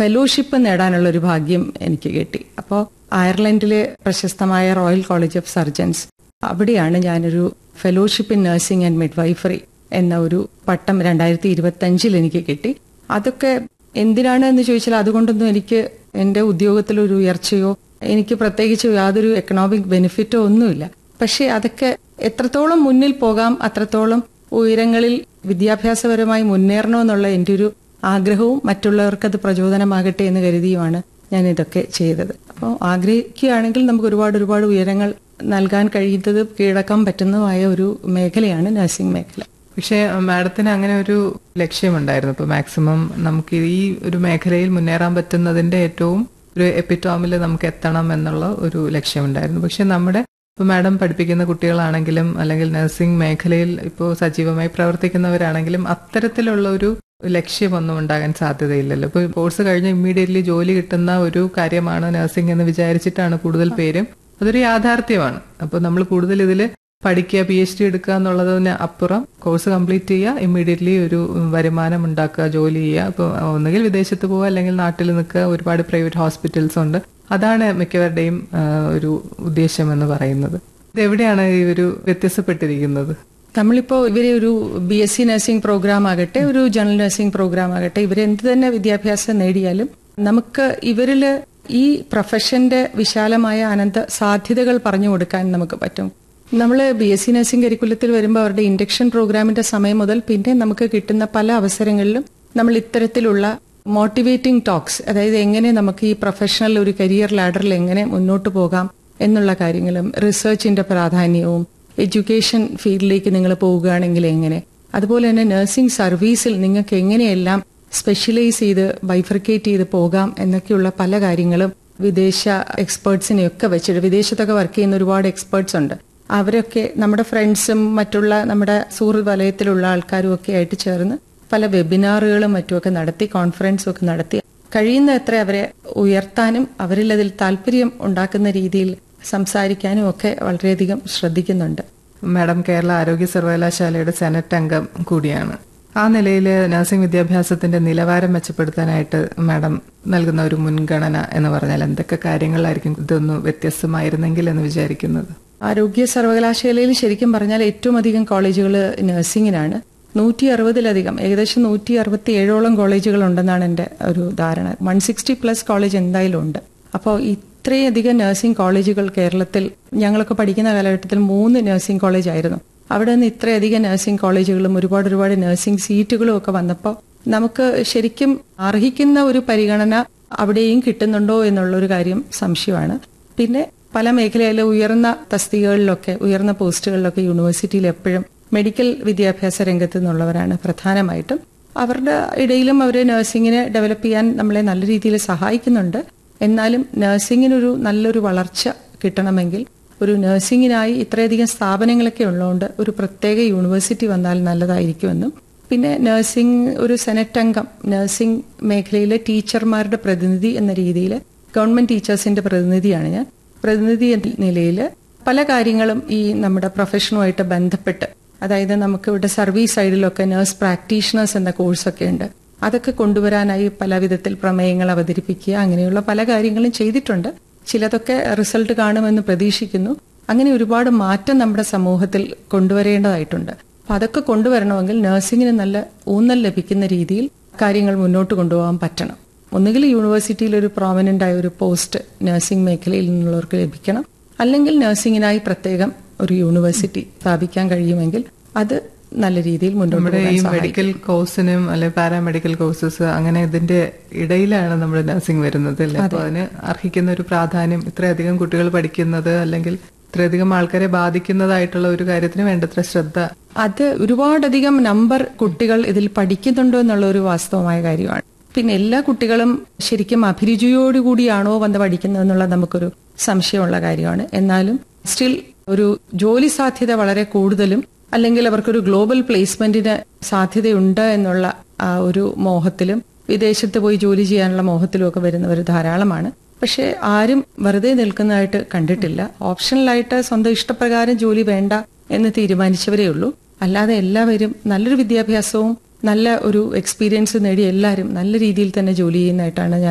Fellowship നേടാനുള്ള ഒരു ഭാഗ്യം എനിക്ക് കിട്ടി അപ്പോൾ അയർലൻഡിലെ പ്രശസ്തമായ റോയൽ കോളേജ് ഓഫ് സർജൻസ് അവിടെയാണ് ഞാനൊരു fellowship in nursing and midwifery എന്ന ഒരു പട്ടം രണ്ടായിരത്തി ഇരുപത്തി അഞ്ചിൽ എനിക്ക് കിട്ടി അതൊക്കെ എന്തിനാണ് എന്ന് ചോദിച്ചാൽ അതുകൊണ്ടൊന്നും എനിക്ക് എന്റെ ഉദ്യോഗത്തിൽ ഒരു ഉയർച്ചയോ എനിക്ക് പ്രത്യേകിച്ച് യാതൊരു എക്കണോമിക് ബെനിഫിറ്റോ ഒന്നുമില്ല പക്ഷേ അതൊക്കെ എത്രത്തോളം മുന്നിൽ പോകാം അത്രത്തോളം ഉയരങ്ങളിൽ വിദ്യാഭ്യാസപരമായി മുന്നേറണമെന്നുള്ള എൻ്റെ ഒരു ആഗ്രഹവും മറ്റുള്ളവർക്ക് അത് പ്രചോദനമാകട്ടെ എന്ന് കരുതിയുമാണ് ഞാൻ ഇതൊക്കെ ചെയ്തത് അപ്പോൾ ആഗ്രഹിക്കുകയാണെങ്കിൽ നമുക്ക് ഒരുപാട് ഒരുപാട് ഉയരങ്ങൾ നൽകാൻ കഴിയുന്നത് കീഴടക്കാൻ പറ്റുന്നതുമായ ഒരു മേഖലയാണ് നഴ്സിംഗ് മേഖല പക്ഷേ മാഡത്തിന് അങ്ങനെ ഒരു ലക്ഷ്യമുണ്ടായിരുന്നു ഇപ്പൊ മാക്സിമം നമുക്ക് ഈ ഒരു മേഖലയിൽ മുന്നേറാൻ പറ്റുന്നതിന്റെ ഏറ്റവും ഒരു എപ്പിറ്റോമിൽ നമുക്ക് എത്തണം എന്നുള്ള ഒരു ലക്ഷ്യമുണ്ടായിരുന്നു പക്ഷെ നമ്മുടെ ഇപ്പൊ മാഡം പഠിപ്പിക്കുന്ന കുട്ടികളാണെങ്കിലും അല്ലെങ്കിൽ നഴ്സിംഗ് മേഖലയിൽ ഇപ്പോൾ സജീവമായി പ്രവർത്തിക്കുന്നവരാണെങ്കിലും അത്തരത്തിലുള്ള ഒരു ലക്ഷ്യമൊന്നും ഉണ്ടാകാൻ സാധ്യതയില്ലല്ലോ ഇപ്പോൾ കോഴ്സ് കഴിഞ്ഞ് ഇമ്മീഡിയറ്റ്ലി ജോലി കിട്ടുന്ന ഒരു കാര്യമാണ് നഴ്സിംഗ് എന്ന് വിചാരിച്ചിട്ടാണ് കൂടുതൽ പേരും അതൊരു യാഥാർത്ഥ്യമാണ് അപ്പോൾ നമ്മൾ കൂടുതൽ ഇതിൽ പഠിക്കുക പി എച്ച് ഡി എടുക്കുക എന്നുള്ളതിന് അപ്പുറം കോഴ്സ് കംപ്ലീറ്റ് ചെയ്യുക ഇമ്മീഡിയറ്റ്ലി ഒരു വരുമാനം ഉണ്ടാക്കുക ജോലി ചെയ്യുക ഇപ്പോൾ ഒന്നുകിൽ വിദേശത്ത് പോവുക അല്ലെങ്കിൽ നാട്ടിൽ നിൽക്കുക ഒരുപാട് പ്രൈവറ്റ് ഹോസ്പിറ്റൽസ് ഉണ്ട് അതാണ് മിക്കവരുടെയും ആ, ഒരു ഉദ്ദേശം എന്ന് പറയുന്നത് ഇത് എവിടെയാണ് ഈ ഒരു വ്യത്യസ്തപ്പെട്ടിരിക്കുന്നത് നമ്മളിപ്പോ ഇവരെ ഒരു B S C nursing program ആകട്ടെ ഒരു ജനറൽ നഴ്സിംഗ് പ്രോഗ്രാം ആകട്ടെ ഇവർ എന്ത് തന്നെ വിദ്യാഭ്യാസം നേടിയാലും നമുക്ക് ഇവരില് ഈ പ്രൊഫഷന്റെ വിശാലമായ അനന്ത സാധ്യതകൾ പറഞ്ഞു കൊടുക്കാൻ നമുക്ക് പറ്റും നമ്മൾ ബി എസ് സി നഴ്സിംഗ് കരിക്കുലത്തിൽ വരുമ്പോൾ അവരുടെ ഇൻഡക്ഷൻ പ്രോഗ്രാമിന്റെ സമയം മുതൽ പിന്നെ നമുക്ക് കിട്ടുന്ന പല അവസരങ്ങളിലും നമ്മൾ ഇത്തരത്തിലുള്ള മോട്ടിവേറ്റിംഗ് ടോക്സ് അതായത് എങ്ങനെ നമുക്ക് ഈ പ്രൊഫഷണൽ ഒരു കരിയർ ലാഡറിൽ എങ്ങനെ മുന്നോട്ട് പോകാം എന്നുള്ള കാര്യങ്ങളും റിസർച്ചിന്റെ പ്രാധാന്യവും എഡ്യൂക്കേഷൻ ഫീൽഡിലേക്ക് നിങ്ങൾ പോവുകയാണെങ്കിൽ എങ്ങനെ അതുപോലെ തന്നെ നഴ്സിംഗ് സർവീസിൽ നിങ്ങൾക്ക് എങ്ങനെയെല്ലാം സ്പെഷ്യലൈസ് ചെയ്ത് ബൈഫർക്കേറ്റ് ചെയ്ത് പോകാം എന്നൊക്കെയുള്ള പല കാര്യങ്ങളും വിദേശ എക്സ്പേർട്സിനെയൊക്കെ വെച്ചിട്ട് വിദേശത്തൊക്കെ വർക്ക് ചെയ്യുന്ന ഒരുപാട് എക്സ്പേർട്സ് ഉണ്ട് അവരൊക്കെ നമ്മുടെ ഫ്രണ്ട്സും മറ്റുള്ള നമ്മുടെ സുഹൃത്ത് വലയത്തിലുള്ള ആൾക്കാരും ഒക്കെ ആയിട്ട് ചേർന്ന് പല വെബിനാറുകളും മറ്റുമൊക്കെ നടത്തി കോൺഫറൻസും ഒക്കെ നടത്തി കഴിയുന്ന എത്ര അവരെ ഉയർത്താനും അവരിൽ അതിൽ താല്പര്യം ഉണ്ടാക്കുന്ന രീതിയിൽ സംസാരിക്കാനും ഒക്കെ വളരെയധികം ശ്രദ്ധിക്കുന്നുണ്ട് മാഡം കേരള ആരോഗ്യ സർവകലാശാലയുടെ സെനറ്റ് അംഗം കൂടിയാണ് ആ നിലയിൽ നഴ്സിംഗ് വിദ്യാഭ്യാസത്തിന്റെ നിലവാരം മെച്ചപ്പെടുത്താനായിട്ട് മാഡം നൽകുന്ന ഒരു മുൻഗണന എന്ന് പറഞ്ഞാൽ എന്തൊക്കെ കാര്യങ്ങളായിരിക്കും ഇതൊന്ന് വ്യത്യസ്തമായിരുന്നെങ്കിൽ എന്ന് വിചാരിക്കുന്നത് ആരോഗ്യ സർവകലാശാലയിൽ ശരിക്കും പറഞ്ഞാൽ ഏറ്റവും അധികം കോളേജുകൾ നഴ്സിംഗിനാണ് നൂറ്റി അറുപതിലധികം ഏകദേശം നൂറ്റി അറുപത്തി ഏഴോളം കോളേജുകൾ ഉണ്ടെന്നാണ് എൻ്റെ ഒരു ധാരണ വൺ സിക്സ്റ്റി പ്ലസ് കോളേജ് എന്തായാലും ഉണ്ട് അപ്പോൾ ഇത്രയധികം നഴ്സിംഗ് കോളേജുകൾ കേരളത്തിൽ ഞങ്ങളൊക്കെ പഠിക്കുന്ന കാലഘട്ടത്തിൽ മൂന്ന് നഴ്സിംഗ് കോളേജ് ആയിരുന്നു അവിടെ നിന്ന് ഇത്രയധികം നഴ്സിംഗ് കോളേജുകളും ഒരുപാട് ഒരുപാട് നഴ്സിംഗ് സീറ്റുകളും ഒക്കെ വന്നപ്പോൾ നമുക്ക് ശരിക്കും അർഹിക്കുന്ന ഒരു പരിഗണന അവിടെയും കിട്ടുന്നുണ്ടോ എന്നുള്ളൊരു കാര്യം സംശയമാണ് പിന്നെ പല മേഖലയിലെ ഉയർന്ന തസ്തികകളിലൊക്കെ ഉയർന്ന പോസ്റ്റുകളിലൊക്കെ യൂണിവേഴ്സിറ്റിയിൽ എപ്പോഴും മെഡിക്കൽ വിദ്യാഭ്യാസ രംഗത്ത് നിന്നുള്ളവരാണ് പ്രധാനമായിട്ടും അവരുടെ ഇടയിലും അവർ നഴ്സിംഗിനെ ഡെവലപ്പ് ചെയ്യാൻ നമ്മളെ നല്ല രീതിയിൽ സഹായിക്കുന്നുണ്ട് എന്നാലും നഴ്സിംഗിനൊരു നല്ലൊരു വളർച്ച കിട്ടണമെങ്കിൽ ഒരു നഴ്സിംഗിനായി ഇത്രയധികം സ്ഥാപനങ്ങളൊക്കെ ഉള്ളതുകൊണ്ട് ഒരു പ്രത്യേക യൂണിവേഴ്സിറ്റി വന്നാൽ നല്ലതായിരിക്കുമെന്നും പിന്നെ നഴ്സിംഗ് ഒരു സെനറ്റ് അംഗം നഴ്സിംഗ് മേഖലയിലെ ടീച്ചർമാരുടെ പ്രതിനിധി എന്ന രീതിയിൽ ഗവൺമെന്റ് ടീച്ചേഴ്സിന്റെ പ്രതിനിധിയാണ് ഞാൻ പ്രതിനിധി എന്ന നിലയിൽ പല കാര്യങ്ങളും ഈ നമ്മുടെ പ്രൊഫഷനുമായിട്ട് ബന്ധപ്പെട്ട് അതായത് നമുക്ക് ഇവിടെ സർവീസ് സൈഡിലൊക്കെ നഴ്സ് പ്രാക്ടീഷണേഴ്സ് എന്ന കോഴ്സൊക്കെ ഉണ്ട് അതൊക്കെ കൊണ്ടുവരാനായി പല വിധത്തിൽ പ്രമേയങ്ങൾ അവതരിപ്പിക്കുക അങ്ങനെയുള്ള പല കാര്യങ്ങളും ചെയ്തിട്ടുണ്ട് ചിലതൊക്കെ റിസൾട്ട് കാണുമെന്ന് പ്രതീക്ഷിക്കുന്നു അങ്ങനെ ഒരുപാട് മാറ്റം നമ്മുടെ സമൂഹത്തിൽ കൊണ്ടുവരേണ്ടതായിട്ടുണ്ട് അപ്പൊ അതൊക്കെ കൊണ്ടുവരണമെങ്കിൽ നഴ്സിംഗിന് നല്ല ഊന്നൽ ലഭിക്കുന്ന രീതിയിൽ കാര്യങ്ങൾ മുന്നോട്ട് കൊണ്ടുപോകാൻ പറ്റണം ഒന്നുകിൽ യൂണിവേഴ്സിറ്റിയിൽ ഒരു പ്രോമിനന്റ് ആയ ഒരു പോസ്റ്റ് നഴ്സിംഗ് മേഖലയിൽ നിന്നുള്ളവർക്ക് ലഭിക്കണം അല്ലെങ്കിൽ നഴ്സിംഗിനായി പ്രത്യേകം ഒരു യൂണിവേഴ്സിറ്റി സ്ഥാപിക്കാൻ കഴിയുമെങ്കിൽ അത് നല്ല രീതിയിൽ മുന്നോട്ട് നമ്മുടെ പോകാൻ ഈ സഹായിക്കും. മെഡിക്കൽ കോഴ്സിനും അല്ലെ പാരാമെഡിക്കൽ കോഴ്സസ് അങ്ങനെ ഇതിന്റെ ഇടയിലാണ് നമ്മുടെ നഴ്സിംഗ് വരുന്നത് അല്ലേ അപ്പൊ അതിന് അർഹിക്കുന്ന ഒരു പ്രാധാന്യം ഇത്രയധികം കുട്ടികൾ പഠിക്കുന്നത് അല്ലെങ്കിൽ ഇത്രയധികം ആൾക്കാരെ ബാധിക്കുന്നതായിട്ടുള്ള ഒരു കാര്യത്തിന് വേണ്ടത്ര ശ്രദ്ധ അത് ഒരുപാടധികം നമ്പർ കുട്ടികൾ ഇതിൽ പഠിക്കുന്നുണ്ടോ എന്നുള്ള ഒരു വാസ്തവമായ കാര്യമാണ് പിന്നെ എല്ലാ കുട്ടികളും ശരിക്കും അഭിരുചിയോടുകൂടിയാണോ വന്ന് പഠിക്കുന്നത് എന്നുള്ള നമുക്കൊരു സംശയമുള്ള കാര്യമാണ് എന്നാലും സ്റ്റിൽ ഒരു ജോലി സാധ്യത വളരെ കൂടുതലും അല്ലെങ്കിൽ അവർക്കൊരു ഗ്ലോബൽ പ്ലേസ്മെന്റിന് സാധ്യതയുണ്ട് എന്നുള്ള ആ ഒരു മോഹത്തിലും വിദേശത്ത് പോയി ജോലി ചെയ്യാനുള്ള മോഹത്തിലും ഒക്കെ വരുന്നവർ ധാരാളമാണ് പക്ഷെ ആരും വെറുതെ നിൽക്കുന്നതായിട്ട് കണ്ടിട്ടില്ല ഓപ്ഷണലായിട്ട് സ്വന്തം ഇഷ്ടപ്രകാരം ജോലി വേണ്ട എന്ന് തീരുമാനിച്ചവരേ ഉള്ളൂ അല്ലാതെ എല്ലാവരും നല്ലൊരു വിദ്യാഭ്യാസവും നല്ല ഒരു എക്സ്പീരിയൻസ് നേടി എല്ലാവരും നല്ല രീതിയിൽ തന്നെ ജോലി ചെയ്യുന്നതായിട്ടാണ് ഞാൻ